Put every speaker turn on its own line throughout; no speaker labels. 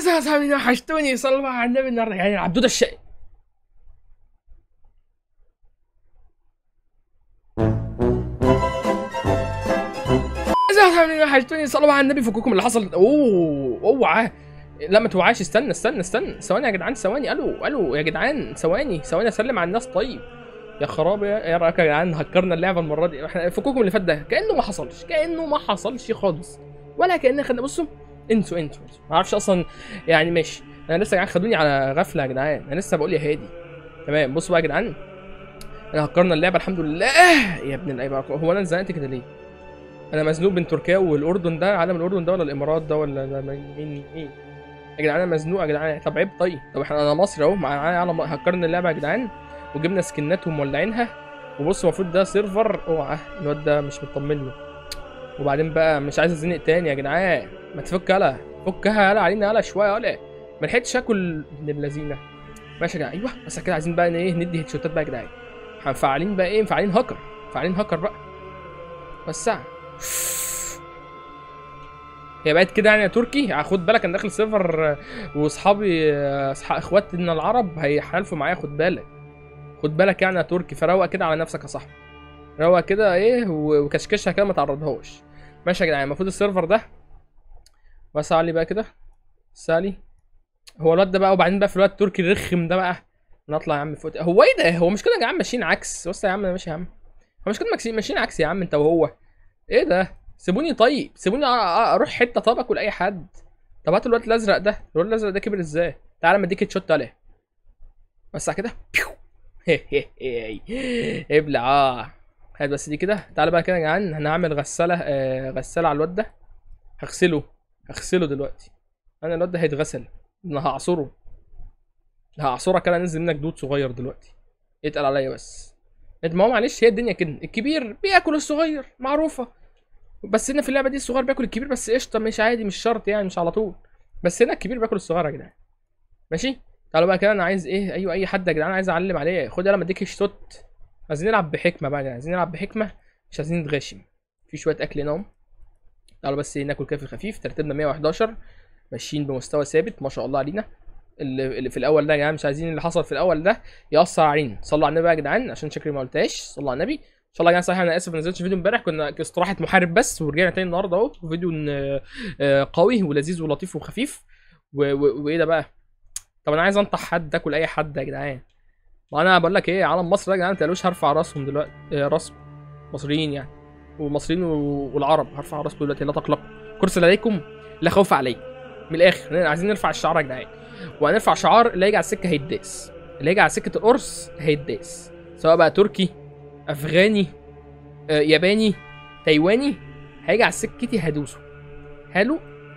اساسا وحشتوني صلوا على النبي النهارده يعني العبدود الشقي اساسا وحشتوني صلوا على النبي فكوكم اللي حصل اوه اوعى لا ما توعاش استنى استنى استنى ثواني يا جدعان ثواني الو الو يا جدعان ثواني ثواني اسلم على الناس طيب يا خرابي يا رايك يا جدعان هكرنا اللعبه المره دي احنا فكوكم اللي فات ده كانه ما حصلش كانه ما حصلش خالص ولا كان خدنا بصوا انسوا انسوا انسوا ما اعرفش اصلا يعني ماشي انا لسه يا جدعان خدوني على غفله يا جدعان انا لسه بقول يا هادي تمام بصوا بقى يا جدعان انا هكرنا اللعبه الحمد لله يا ابن اللعيبه هو انا اتزنقت كده ليه؟ انا مزنوق بين تركيا والاردن ده عالم الاردن ده ولا الامارات ده ولا ده مين مين يا جدعان انا مزنوق يا جدعان طب عيب طيب طب احنا انا مصري اهو معايا علم هكرنا اللعبه يا جدعان وجبنا سكنات ومولعينها وبص المفروض ده سيرفر اوعى الواد ده مش مطمن له وبعدين بقى مش عايز ازنق تاني يا جدعان ما تفك يلا فكها يلا علينا يلا شويه يلا ما لحقتش اكل ابن اللذينه ماشي يا جدعان ايوه بس كده عايزين بقى ايه ندي هيد شوتات بقى يا جدعان مفعلين بقى ايه مفعلين هاكر مفعلين هاكر بقى وسع هي بقت كده يعني يا تركي خد بالك انا داخل سيرفر واصحابي اصحاب اخواتنا العرب هيحالفوا معايا خد بالك خد بالك يعني يا تركي فروق كده على نفسك يا صاحبي روق كده ايه وكشكشها كده ما تعرضهاش ماشي يا جدعان المفروض السيرفر ده بس علي بقى كده سالي هو الواد ده بقى وبعدين بقى في الواد التركي الرخم ده بقى نطلع يا عم فوق هو ايه ده هو مش كده يا جدعان ماشيين عكس بص يا عم ماشي يا عم هو مش كده ماشيين عكس يا عم انت وهو ايه ده سيبوني طيب سيبوني اروح حته طب اكل اي حد طب هات الواد الازرق ده الواد الازرق ده كبر ازاي تعالى ما اديك تشوت عليه بس كده ابلع اه هات بس دي كده تعالى بقى كده يا جدعان هنعمل غساله آه غساله على الواد ده هغسله هغسله دلوقتي انا الواد ده هيتغسل انا هعصره هعصرك انا انزل منك دود صغير دلوقتي اتقل عليا بس ما هو معلش هي الدنيا كده الكبير بياكل الصغير معروفه بس هنا في اللعبه دي الصغير بياكل الكبير بس قشطه مش عادي مش شرط يعني مش على طول بس هنا الكبير بياكل الصغير يا جدعان ماشي تعالوا بقى كده انا عايز ايه ايوه اي حد يا جدعان عايز اعلم عليه خد يلا ما اديك شوت عايزين نلعب بحكمه بقى عايزين نلعب بحكمه مش عايزين نتغشم في شويه اكل هنا اهو تعالوا بس ناكل كده في الخفيف ترتيبنا 111 ماشيين بمستوى ثابت ما شاء الله علينا اللي, اللي في الاول ده يا جدعان مش عايزين اللي حصل في الاول ده ياثر علينا صلوا على النبي يا جدعان عشان شكلي ما قلتهاش صلوا على النبي ان شاء الله يا جدعان صحيح انا اسف ما نزلتش فيديو امبارح كنا استراحه محارب بس ورجعنا تاني النهارده اهو فيديو قوي ولذيذ ولطيف وخفيف وايه ده بقى طب انا عايز انطح حد اكل اي حد يا جدعان وانا بقول لك ايه عالم مصر ده يا جدعان ما تقلوش هرفع راسهم دلوقتي إيه راسهم مصريين يعني والمصريين والعرب هرفع راسكم دلوقتي لا تقلقوا كرسي عليكم لا خوف عليكم من الاخر عايزين نرفع الشعار يا جدعان وهنرفع شعار اللي هيجي على السكه هيتداس اللي هيجي على سكه القرص هيتداس سواء بقى تركي افغاني آه، ياباني تايواني هيجي على سكتي هدوسه حلو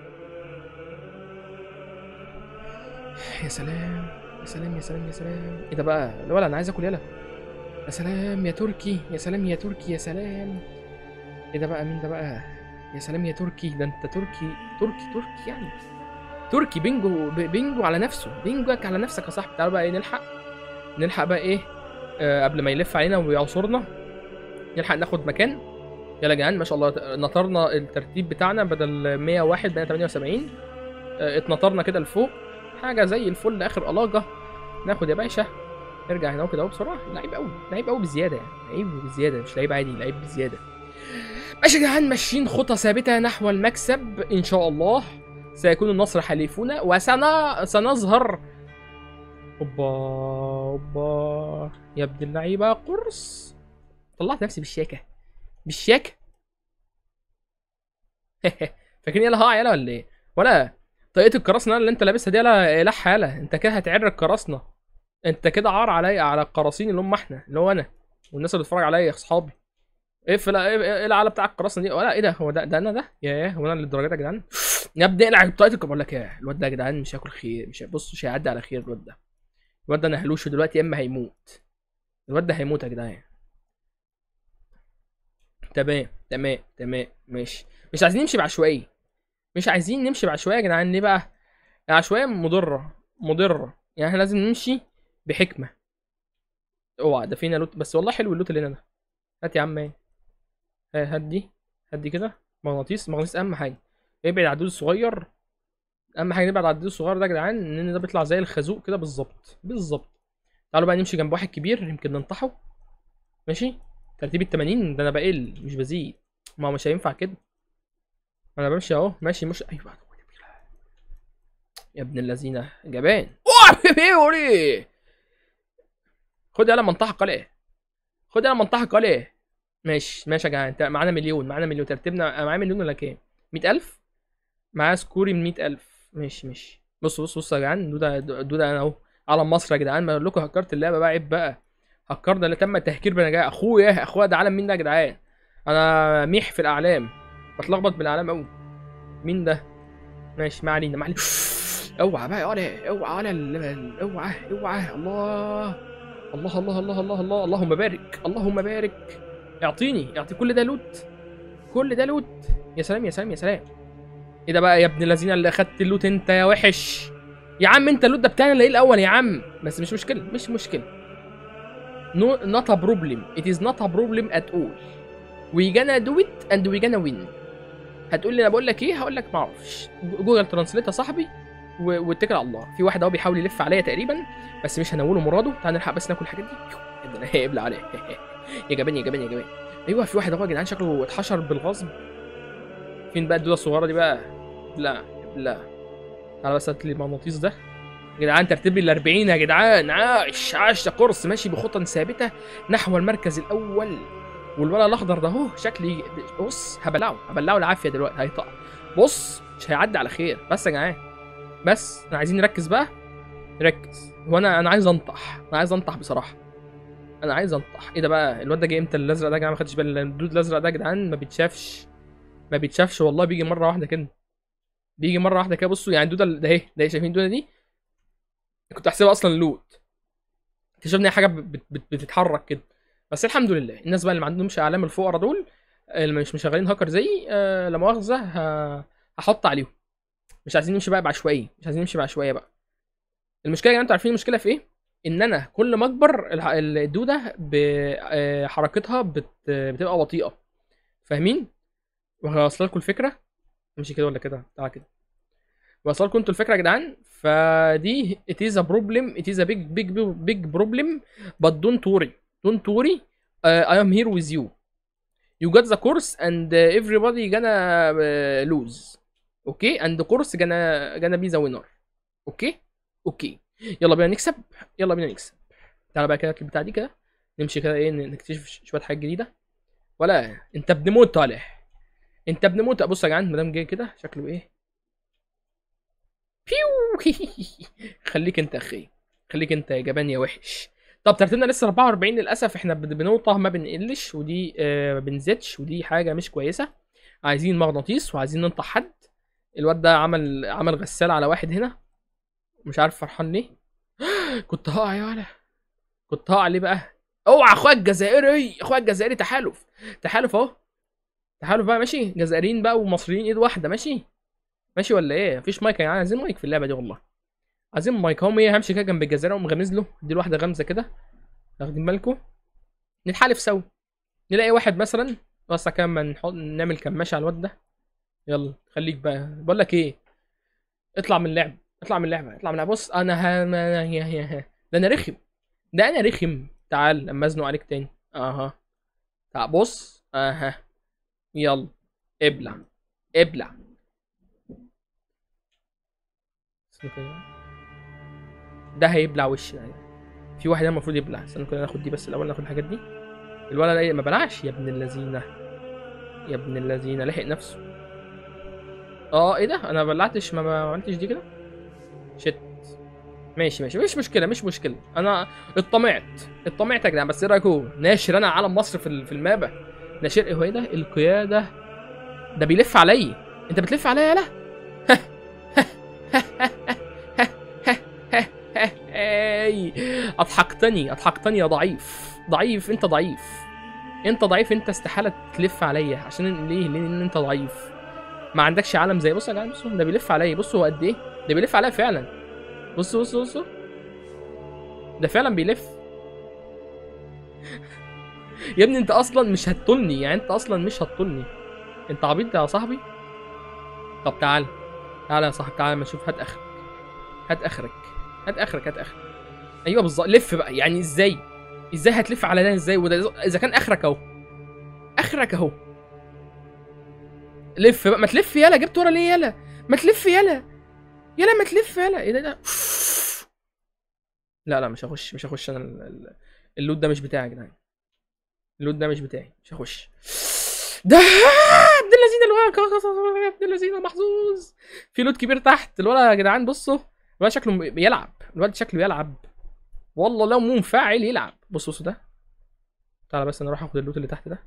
يا سلام يا سلام يا سلام يا سلام ايه ده بقى لا ولا انا عايز اكل يلا يا سلام يا تركي يا سلام يا تركي يا سلام ايه ده بقى مين ده بقى يا سلام يا تركي ده انت تركي تركي تركي يعني تركي بينجو ب- بينجو على نفسه بينجوك على نفسك يا صاحبي تعالوا بقى ايه نلحق نلحق بقى ايه آه قبل ما يلف علينا ويعصرنا نلحق ناخد مكان يلا يا جدعان ما شاء الله نطرنا الترتيب بتاعنا بدل 101 بقينا 78 آه اتنطرنا كده لفوق حاجه زي الفل اخر الاجه ناخد يا باشا نرجع هنا كده اهو بسرعه لعيب قوي لعيب قوي بزياده يعني لعيب بزياده مش لعيب عادي لعيب بزياده ماشي يا جدعان ماشيين خطى ثابته نحو المكسب ان شاء الله سيكون النصر حليفنا وسنا سنظهر اوبا اوبا يا ابن اللعيبه قرص طلعت نفسي بالشياكه بالشياكه فاكرين يلا ها يلا ولا ايه ولا طاقية القراصنة اللي انت لابسها دي يلا لح يلا انت كده هتعر القراصنة انت كده عار عليا على القراصين اللي هم احنا اللي هو انا والناس اللي بتتفرج عليا اصحابي ايه في ايه ايه العلى بتاع القراصنه دي ولا ايه ده هو ده ده انا ده ياه هو انا للدرجه دي يا جدعان يا ابني اقلع طاقتك بقول لك ايه الواد ده يا جدعان مش هياكل خير مش بص مش هيعدي على خير الواد ده الواد ده انا هلوشه دلوقتي يا اما هيموت الواد ده هيموت يا جدعان تمام تمام تمام ماشي مش عايزين نمشي بعشوائيه مش عايزين نمشي بعشوائيه يا جدعان ليه بقى العشوائيه مضره مضره يعني احنا لازم نمشي بحكمه اوعى ده فينا لوت بس والله حلو اللوت اللي هنا ده هات يا عم ايه ها، هات دي هات دي كده مغناطيس مغناطيس اهم حاجه ابعد عدود الصغير اهم حاجه نبعد عن الديل الصغير ده يا جدعان لان ده بيطلع زي الخازوق كده بالظبط بالظبط تعالوا بقى نمشي جنب واحد كبير يمكن ننطحه ماشي ترتيب ال 80 ده انا بقل مش بزيد ما هو مش هينفع كده انا بمشي اهو ماشي مش ايوه يا ابن اللذينه جبان ايه خد يلا منطقه قلعه خد يلا منطقه قلعه ماشي ماشي يا جدعان انت معانا مليون معانا مليون ترتيبنا معايا مليون ولا كام 100000 معاه سكوري من 100000 ماشي ماشي بص بص بص يا جدعان دودا دودا انا اهو علم مصر يا جدعان ما اقول لكم هكرت اللعبه بقى عيب بقى هكرنا اللي تم التهكير بنجاح اخويا اخويا ده علم مين ده يا جدعان انا ميح في الاعلام بتلخبط بالاعلام قوي مين ده ماشي ما علينا ما علينا اوعى بقى اوعى اوعى اوعى اوعى اوعى الله الله الله الله الله الله اللهم بارك اللهم بارك اعطيني اعطي كل ده لوت كل ده لوت يا سلام يا سلام يا سلام ايه ده بقى يا ابن الذين اللي اخدت اللوت انت يا وحش يا عم انت اللوت ده بتاعنا اللي الاول يا عم بس مش مشكله مش مشكله no not a problem it is not a problem at all we gonna do it and we gonna win هتقول لي انا بقول لك ايه هقول لك ما اعرفش جوجل ترانسليت يا صاحبي و- واتكل على الله في واحد اهو بيحاول يلف عليا تقريبا بس مش هنوله مراده تعال نلحق بس ناكل الحاجات دي يا ابن الله ابلع عليه يا جبان يا جبان يا جبان ايوه في واحد اهو يا جدعان شكله اتحشر بالغصب فين بقى الدوده الصغيره دي بقى لا لا تعالى بس هات لي المغناطيس ده يا جدعان ترتيب ال 40 يا جدعان عاش عاش ده قرص ماشي بخطى ثابته نحو المركز الاول والولد الاخضر ده اهو شكلي بص هبلعه هبلعه العافيه دلوقتي هيطق بص مش هيعدي على خير بس يا جدعان بس احنا عايزين نركز بقى نركز هو انا انا عايز انطح انا عايز انطح بصراحه انا عايز انطح ايه ده بقى الواد ده جاي امتى الازرق ده يا جماعه ما خدتش بالي الدود الازرق ده يا جدعان ما بيتشافش ما بيتشافش والله بيجي مره واحده كده بيجي مره واحده كده بصوا يعني الدوده ده اهي ده اهي شايفين الدوده دي كنت احسبها اصلا لوت اكتشفت ان هي حاجه بت- بت- بتتحرك كده بس الحمد لله الناس بقى اللي ما عندهمش اعلام الفقراء دول اللي مش مشغلين هاكر زيي آه لا مؤاخذه ه- هحط عليهم مش عايزين نمشي بقى بعشوائيه مش عايزين نمشي بعشوائيه بقى المشكله يا جماعه انتوا عارفين المشكله في ايه ان انا كل ما اكبر الح- الدوده ب- آه، حركتها بت... بتبقى بطيئه فاهمين وهوصل لكم الفكره امشي كده ولا كده تعالى كده وصل لكم انتوا الفكره يا جدعان فدي it is a problem it is a big big big problem but don't worry don't worry uh, I am here with you you got the course and uh, everybody gonna uh, lose اوكي and the course gonna gonna be the winner اوكي اوكي يلا بينا نكسب يلا بينا نكسب تعالى بقى كده البتاع دي كده نمشي كده ايه نكتشف شويه حاجات جديده ولا انت ابن موت طالع انت ابن موت بص يا جدعان مدام جاي كده شكله ايه بيو خليك انت يا اخي خليك انت يا جبان يا وحش طب ترتيبنا لسه 44 للاسف احنا بن- بنقطه ما بنقلش ودي آه ما بنزيدش ودي حاجه مش كويسه عايزين مغناطيس وعايزين ننطح حد الواد ده عمل عمل غسالة على واحد هنا مش عارف فرحان ليه كنت هقع يا ولا كنت هقع ليه بقى اوعى اخويا الجزائري اخويا الجزائري تحالف تحالف اهو تحالف بقى ماشي جزائريين بقى ومصريين ايد واحده ماشي ماشي ولا ايه مفيش مايك يا جدعان عايزين مايك في اللعبه دي والله عايزين مايك هم ايه همشي كده جنب الجزائري اقوم غمز له اديله واحده غمزه كده واخدين بالكم نتحالف سوا نلاقي واحد مثلا بس كمان ما نحط نعمل كماشه على الواد ده يلا خليك بقى بقول لك ايه اطلع من اللعب اطلع من اللعبه اطلع من اللعبه بص انا ها ما يا يا يا. ده انا رخم ده انا رخم تعال لما ازنق عليك تاني اها تعال بص اها يلا ابلع ابلع استنى كده. ده هيبلع وش ده في واحد هنا المفروض يبلع استنى كده ناخد دي بس الاول ناخد الحاجات دي الولد ايه ما بلعش يا ابن اللذينه يا ابن اللذينه لحق نفسه اه ايه ده انا ما بلعتش ما ما عملتش دي كده شت ماشي ماشي مش مشكله مش مشكله انا اطمعت اطمعت يا جدعان بس ايه رايكم ناشر انا علم مصر في ال- في المابا ناشر ايه هو ايه ده القياده ده بيلف عليا انت بتلف عليا يالا اي اضحكتني اضحكتني يا ضعيف ضعيف انت ضعيف انت ضعيف انت استحاله تلف عليا عشان ليه لان انت ضعيف ما عندكش عالم زي بص يا جدعان بصوا ده بيلف عليا بصوا هو قد ايه ده بيلف عليا فعلا بصوا بصوا بصوا ده فعلا بيلف يا ابني انت اصلا مش هتطلني يعني انت اصلا مش هتطلني انت عبيط يا صاحبي طب تعال تعالى يا صاحبي تعالى ما نشوف هات اخرك هات اخرك هات اخرك هات اخرك ايوه بالظبط لف بقى يعني ازاي ازاي هتلف على ده ازاي وده اذا كان اخرك اهو اخرك اهو لف بقى ما تلف يلا جبت ورا ليه يلا ما تلف يلا يلا ما تلف يلا ايه ده ده لا لا مش هخش مش هخش انا ال- ال- اللود ده مش بتاعي يا جدعان اللود ده مش بتاعي مش هخش ده ابن اللذين الولد يا ابن اللذين محظوظ في لود كبير تحت الولد يا جدعان بصوا الولد شكله بيلعب الولد شكله بيلعب والله لو منفعل يلعب بصوا بصوا ده تعالى بس انا اروح اخد اللوت اللي تحت ده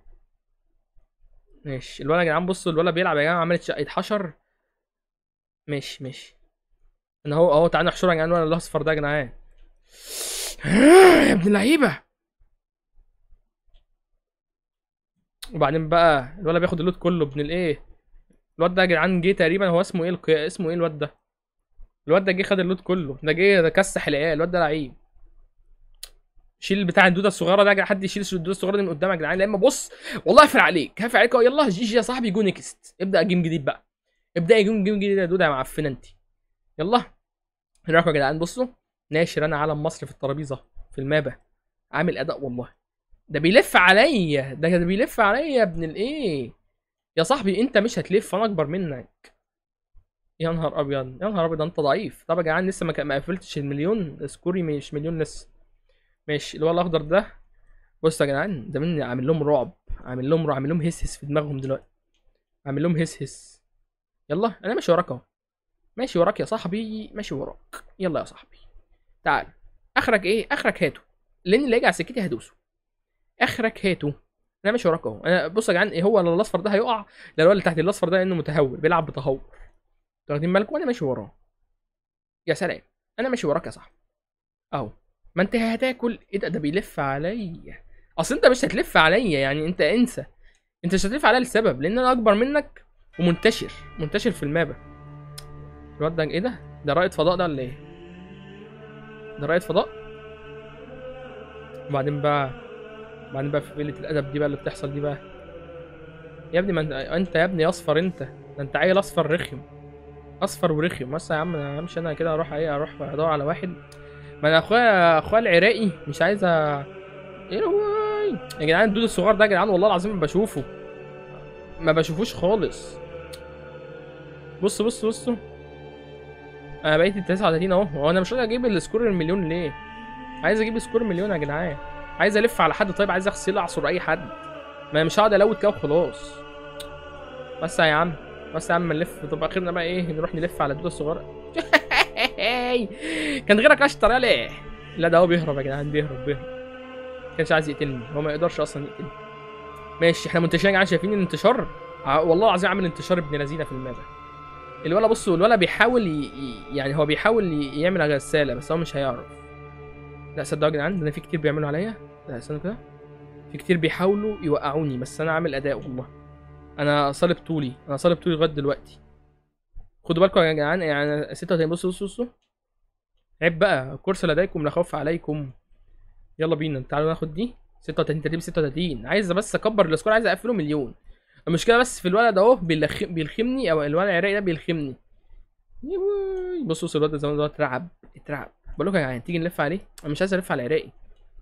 ماشي الولد يا جدعان بصوا الولد بيلعب يا جدعان عملت شقه حشر ماشي ماشي انا اهو اهو تعالى نحشره يا جدعان الولد الاصفر ده يا جدعان يا ابن اللعيبه وبعدين بقى الولد بياخد اللوت كله ابن الايه الواد ده يا جدعان جه تقريبا هو اسمه ايه القي... اسمه ايه الواد ده الواد ده جه خد اللوت كله ده جه ده كسح العيال الواد ده لعيب شيل بتاع الدوده الصغيره ده يا جدعان حد يشيل الدوده الصغيره دي من قدام يا جدعان لا اما بص والله هقفل عليك هقفل عليك أهو. يلا جي جي يا صاحبي جو نيكست ابدا جيم جديد بقى ابدا جيم جيم جديد يا دوده يا معفنه انت يلا هنا يا جدعان بصوا ناشر انا علم مصر في الترابيزه في المابا عامل اداء والله ده بيلف عليا ده ده بيلف عليا يا ابن الايه يا صاحبي انت مش هتلف انا اكبر منك يا نهار ابيض يا نهار ابيض انت ضعيف طب يا جدعان لسه ما ك- ما قفلتش المليون سكوري مش مليون لسه ماشي اللي هو الاخضر ده بص يا جدعان ده مني عامل لهم رعب عامل لهم رعب عامل لهم هس هس في دماغهم دلوقتي عامل لهم هس هس يلا انا ماشي وراك اهو ماشي وراك يا صاحبي ماشي وراك يلا يا صاحبي تعال اخرك ايه اخرك هاته لان اللي هيجي على سكتي هدوسه اخرك هاته انا ماشي وراك اهو انا بص يا جدعان ايه هو الاصفر ده هيقع لا الولد اللي تحت الاصفر ده انه متهور بيلعب بتهور انتوا واخدين بالكم انا ماشي وراه يا سلام انا ماشي وراك يا صاحبي اهو ما انت هتاكل ايه ده ده بيلف عليا اصل انت مش هتلف عليا يعني انت انسى انت مش هتلف عليا لسبب لان انا اكبر منك ومنتشر منتشر في المابا الواد ده ايه ده ده رائد فضاء ده ولا ايه ده رائد فضاء وبعدين بقى بعدين بقى في قله الادب دي بقى اللي بتحصل دي بقى يا ابني ما انت انت يا ابني اصفر انت ده انت عيل اصفر رخم اصفر ورخم بس يا عم انا همشي انا كده اروح ايه اروح ادور على واحد ما انا اخويا اخويا العراقي مش عايز أ... ايه واي يا جدعان الدود الصغير ده يا جدعان والله العظيم ما بشوفه ما بشوفوش خالص بص بص بصوا انا بقيت 39 اهو هو انا مش راضي اجيب السكور المليون ليه عايز اجيب سكور مليون يا جدعان عايز الف على حد طيب عايز اغسل اعصر اي حد ما أنا مش هقعد الوت كده وخلاص بس يا عم بس يا عم نلف طب اخرنا بقى ايه نروح نلف على الدوده الصغيره كان غيرك اشطر يا ليه لا ده هو بيهرب يا جدعان بيهرب بيهرب كانش عايز يقتلني هو ما يقدرش اصلا يقتلني ماشي احنا منتشرين يا جدعان شايفين الانتشار ع- والله العظيم عامل انتشار ابن لذينه في المابا الولا بصوا الولا بيحاول ي... ي- يعني هو بيحاول ي... يعمل غساله بس هو مش هيعرف لا صدقوا يا جدعان ده انا في كتير بيعملوا عليا لا استنوا كده في كتير بيحاولوا يوقعوني بس انا عامل اداء والله انا صالب طولي انا صالب طولي لغايه دلوقتي خدوا بالكم يا جدعان يعني 36 بصوا بصوا بصوا عيب بقى كرسي لديكم لا خوف عليكم يلا بينا تعالوا ناخد دي 36 ترتيب 36 عايز بس اكبر السكور عايز اقفله مليون المشكله بس في الولد اهو بيلخ... بيلخمني او الولد العراقي ده بيلخمني يوي. بصوا بصوا الواد ده زمان ده اترعب اترعب بقول لكم يا جدعان تيجي نلف عليه انا مش عايز الف على العراقي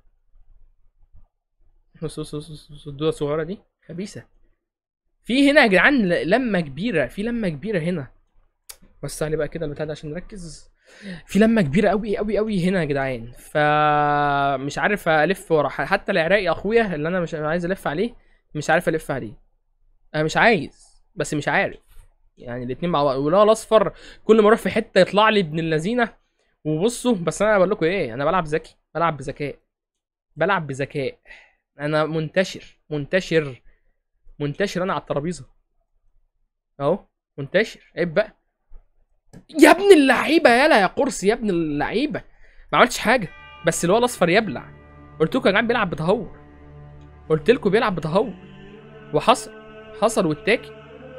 بصوا بصوا بصوا بصوا الدوده الصغيره دي خبيثه في هنا يا جدعان ل- لمه كبيره في لمه كبيره هنا بس علي بقى كده البتاع ده عشان نركز في لمه كبيره قوي قوي قوي هنا يا جدعان فمش عارف الف ورا ح- حتى العراقي اخويا اللي انا مش عايز الف عليه مش عارف الف عليه انا مش عايز بس مش عارف يعني الاتنين مع بعض واللي هو الاصفر كل ما اروح في حته يطلع لي ابن اللذينه وبصوا بس انا بقول لكم ايه انا بلعب ذكي بلعب بذكاء بلعب بذكاء انا منتشر منتشر منتشر انا على الترابيزه اهو منتشر عيب بقى يا ابن اللعيبه يالا يا قرص يا ابن اللعيبه ما عملتش حاجه بس اللي هو الاصفر يبلع قلت لكم يا جدعان بيلعب بتهور قلت لكم بيلعب بتهور وحصل حصل والتاكي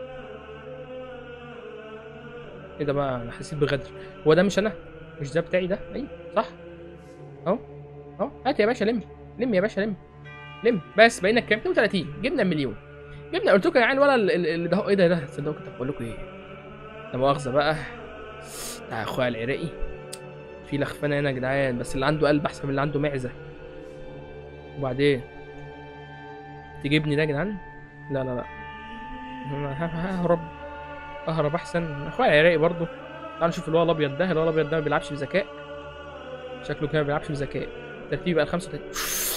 ايه ده بقى انا حسيت بغدر هو ده مش انا مش ده بتاعي ده ايوه صح اهو اهو هات يا باشا لم لم يا باشا لم لم بس بقينا كام 32 جبنا المليون جبنا قلت لكم يا جدعان ولا اللي ده ايه ده ده تصدقوا كنت بقول لكم ايه لا مؤاخذه بقى بتاع اخويا العراقي في لخفانه هنا يا جدعان بس اللي عنده قلب احسن من اللي عنده معزه وبعدين تجيبني ده يا جدعان لا لا لا أنا ه- ههرب اهرب احسن اخويا العراقي برضه تعال نشوف اللي هو الابيض ده اللي هو الابيض ده ما بيلعبش بذكاء شكله كده ما بيلعبش بذكاء ترتيب بقى الخمسة وتلاتين.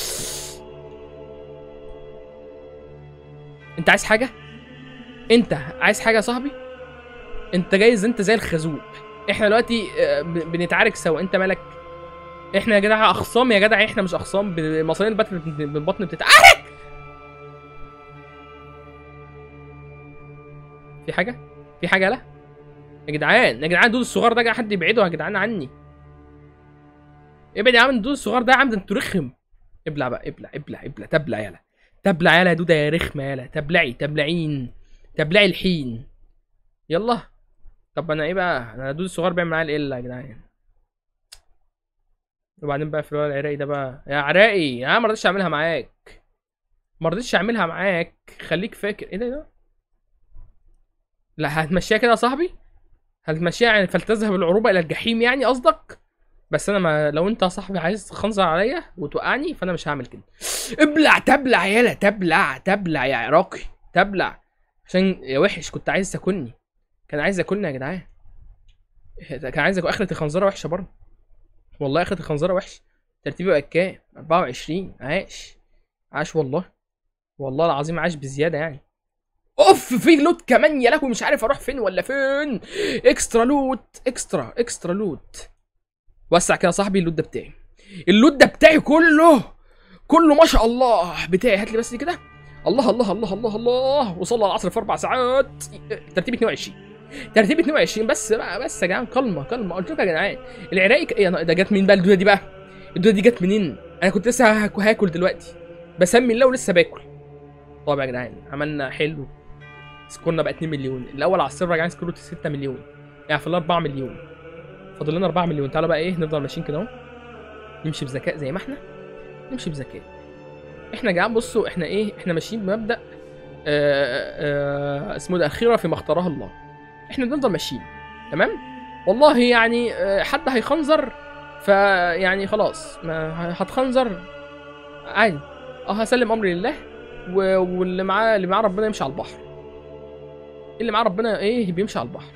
انت عايز حاجة؟ انت عايز حاجة يا صاحبي؟ انت جايز انت زي الخازوق احنا دلوقتي آه، ب- بنتعارك سوا انت مالك؟ احنا يا جدع اخصام يا جدع احنا مش اخصام ب- مصارين البطن بالبطن بتتعارك في حاجة؟ في حاجة لا؟ يا جدعان يا جدعان دود الصغار ده حد يبعده يا جدعان عني ابعد يا عم الدود الصغار ده يا عم ده انتوا رخم ابلع بقى ابلع ابلع ابلع تبلع يالا تبلع يالا يا دوده يا رخمه يالا تبلعي تبلعين تبلعي الحين يلا طب انا ايه بقى انا الدود الصغار بيعمل معايا الا يا جدعان وبعدين بقى في الولد العراقي ده بقى يا عراقي انا ما رضيتش اعملها معاك ما رضيتش اعملها معاك خليك فاكر ايه ده ده لا هتمشيها كده يا صاحبي هتمشيها يعني فلتذهب العروبه الى الجحيم يعني قصدك بس انا ما لو انت يا صاحبي عايز تخنزر عليا وتوقعني فانا مش هعمل كده ابلع تبلع يالا تبلع تبلع يا عراقي تبلع عشان يا وحش كنت عايز تاكلني كان عايز ياكلني يا جدعان كان عايز ياكل اخرة الخنزره وحشه برضه والله اخرة الخنزره وحش ترتيبي بقى كام 24 عاش عاش والله والله العظيم عاش بزياده يعني اوف في لوت كمان يا لهوي مش عارف اروح فين ولا فين اكسترا لوت اكسترا اكسترا لوت وسع كده يا صاحبي اللوت ده بتاعي اللوت ده بتاعي كله كله ما شاء الله بتاعي هات لي بس دي كده الله الله الله الله الله وصلى العصر في اربع ساعات ترتيب 22 ترتيب 22 بس بقى بس يا جدعان كلمه كلمه قلت لكم يا جدعان العراقي ك- إيه ده جت منين بقى الدوده دي بقى الدوده دي جت منين انا كنت لسه هاك- هاكل دلوقتي بسمي الله ولسه باكل طب يا جدعان عملنا حلو سكورنا بقى 2 مليون الاول على السيرفر يا جدعان سكوره 6 مليون يعني في 4 مليون فاضل لنا 4 مليون تعالوا بقى ايه نفضل ماشيين كده اهو نمشي بذكاء زي ما احنا نمشي بذكاء احنا يا جدعان بصوا احنا ايه احنا ماشيين بمبدا آه آه اسمه ده الخيره فيما اختاره الله احنا بنفضل ماشيين تمام والله يعني آه حد هيخنزر فيعني خلاص ما هتخنزر عادي اه هسلم امري لله و- واللي معاه اللي معاه ربنا يمشي على البحر اللي معاه ربنا ايه بيمشي على البحر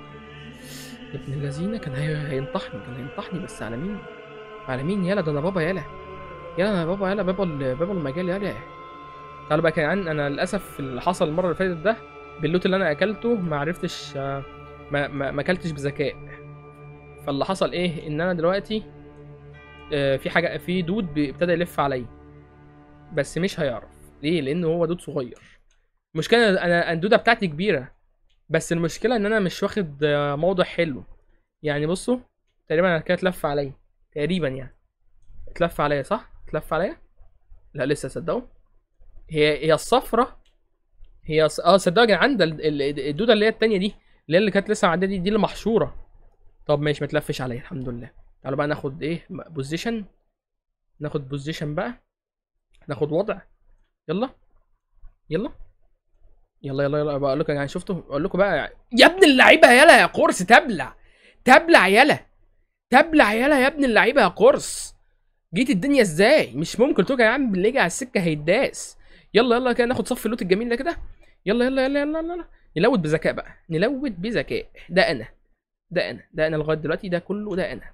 يا ابن الذين كان هي- هينطحني كان هينطحني بس على مين على مين يالا ده انا بابا يالا يالا انا بابا يالا بابا ال- بابا المجال يالا تعالوا بقى كان انا للاسف اللي حصل المره اللي فاتت ده باللوت اللي انا اكلته ما عرفتش آه، ما ما ما اكلتش بذكاء فاللي حصل ايه ان انا دلوقتي آه، في حاجه في دود بي- ابتدى يلف عليا بس مش هيعرف ليه لان هو دود صغير المشكله انا الدوده بتاعتي كبيره بس المشكله ان انا مش واخد آه، موضع حلو يعني بصوا تقريبا انا كده اتلف عليا تقريبا يعني اتلف عليا صح اتلف عليا لا لسه صدقوا هي هي الصفرة هي ص... اه صدقوا يا جدعان ده ال- ال- الدوده اللي هي التانية دي اللي هي اللي كانت لسه معديه دي دي اللي محشوره طب ماشي ما تلفش عليا الحمد لله تعالوا بقى ناخد ايه بوزيشن ناخد بوزيشن بقى ناخد وضع يلا يلا يلا يلا يلا بقول لكم يعني شفتوا اقول لكم بقى يا ابن اللعيبه يلا يا قرص تبلع تبلع يلا تبلع يلا يا ابن اللعيبه يا قرص جيت الدنيا ازاي مش ممكن قلت لكم يا عم اللي يجي على السكه هيداس يلا يلا كده ناخد صف اللوت الجميل ده كده يلا يلا يلا يلا يلا, يلا. نلوت بذكاء بقى نلوت بذكاء ده انا ده انا ده انا لغايه دلوقتي ده كله ده انا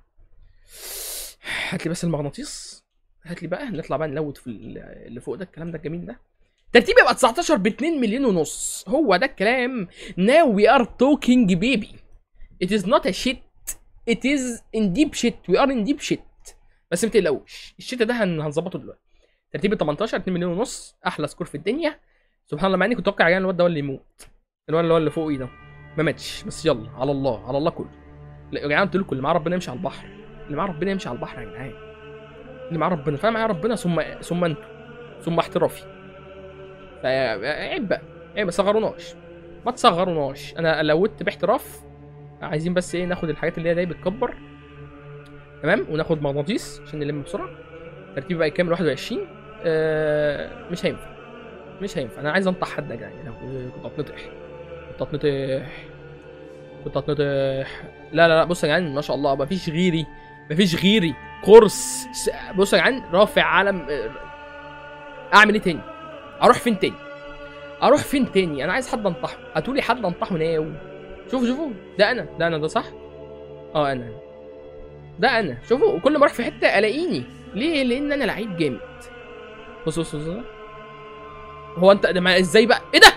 هات لي بس المغناطيس هات لي بقى نطلع بقى نلوت في ال- اللي فوق ده الكلام ده الجميل ده ترتيبي يبقى 19 ب 2 مليون ونص هو ده الكلام now we are talking baby it is not a shit it is in deep shit we are in deep shit بس ما تقلقوش الشتاء ده هن- هنظبطه دلوقتي ترتيبي 18 2 مليون ونص احلى سكور في الدنيا سبحان الله مع اني كنت اتوقع يعني الواد ده هو اللي يموت الواد اللي هو اللي فوقي ده ما ماتش بس يلا على الله على الله كله لا يا جدعان قلت لكم اللي معاه ربنا يمشي على البحر اللي معاه ربنا يمشي على البحر يا جدعان اللي معاه ربنا فاهم معايا ربنا ثم ثم انتوا ثم احترافي فعيب بقى عيب ما تصغروناش ما تصغروناش انا لوت باحتراف عايزين بس ايه ناخد الحاجات اللي هي دي بتكبر تمام وناخد مغناطيس عشان نلم بسرعه ترتيب بقى كامل 21 آه مش هينفع مش هينفع انا عايز انطح حد يا جدعان يا لهوي، كنت هتنطح كنت هتنطح كنت هتنطح لا لا لا بص يا جدعان ما شاء الله مفيش غيري مفيش غيري كورس س- بص يا جدعان رافع علم اعمل ايه تاني اروح فين تاني اروح فين تاني انا عايز حد انطحه هاتولي حد انطحه ناو شوفوا شوفوا ده انا ده انا ده صح اه انا ده انا شوفوا كل ما اروح في حته الاقيني ليه لان انا لعيب جامد بص بص بص هو انت ده ما- ازاي بقى ايه ده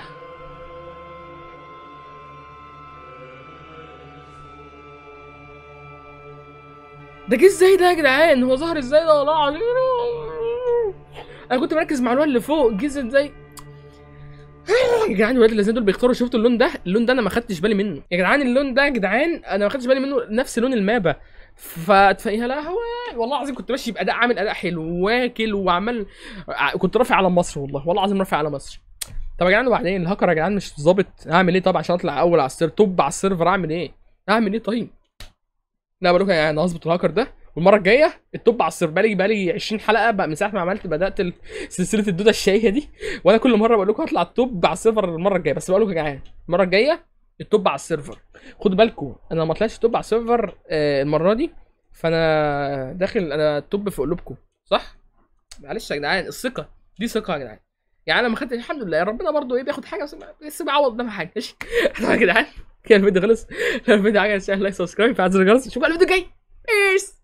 ده جه ازاي ده يا جدعان هو ظهر ازاي ده والله العظيم انا كنت مركز مع الواد اللي فوق جه ازاي يا جدعان الولاد الذين دول بيختاروا شفتوا اللون ده اللون ده انا ما خدتش بالي منه يا جدعان اللون ده يا جدعان انا ما خدتش بالي منه نفس لون المابا ف يا لهوي والله العظيم كنت ماشي باداء عامل اداء حلو واكل وعمال ع- كنت رافع على مصر والله والله العظيم رافع على مصر طب يا جدعان وبعدين الهاكر يا جدعان مش ظابط اعمل ايه طب عشان اطلع اول على السيرفر توب على السيرفر اعمل ايه اعمل ايه طيب لا بقول لكم يعني انا هظبط الهاكر ده والمره الجايه التوب على السيرفر بقالي بقالي 20 حلقه بقى من ساعه ما عملت بدات ال- سلسله الدوده الشهيه دي وانا كل مره بقول لكم هطلع التوب على السيرفر المره الجايه بس بقول لكم يا جدعان المره الجايه التوب على السيرفر خدوا بالكم انا ما طلعتش توب على السيرفر آه، المره دي فانا داخل انا التوب في قلوبكم صح معلش يا جدعان الثقه دي ثقه يا جدعان يعني انا ما خدتش الحمد لله ربنا برضو ايه بياخد حاجه بس بس بعوض ده حاجه ماشي يا جدعان كده الفيديو خلص لو الفيديو عجبك لايك سبسكرايب فعل زر الجرس اشوفكم على الفيديو الجاي بيس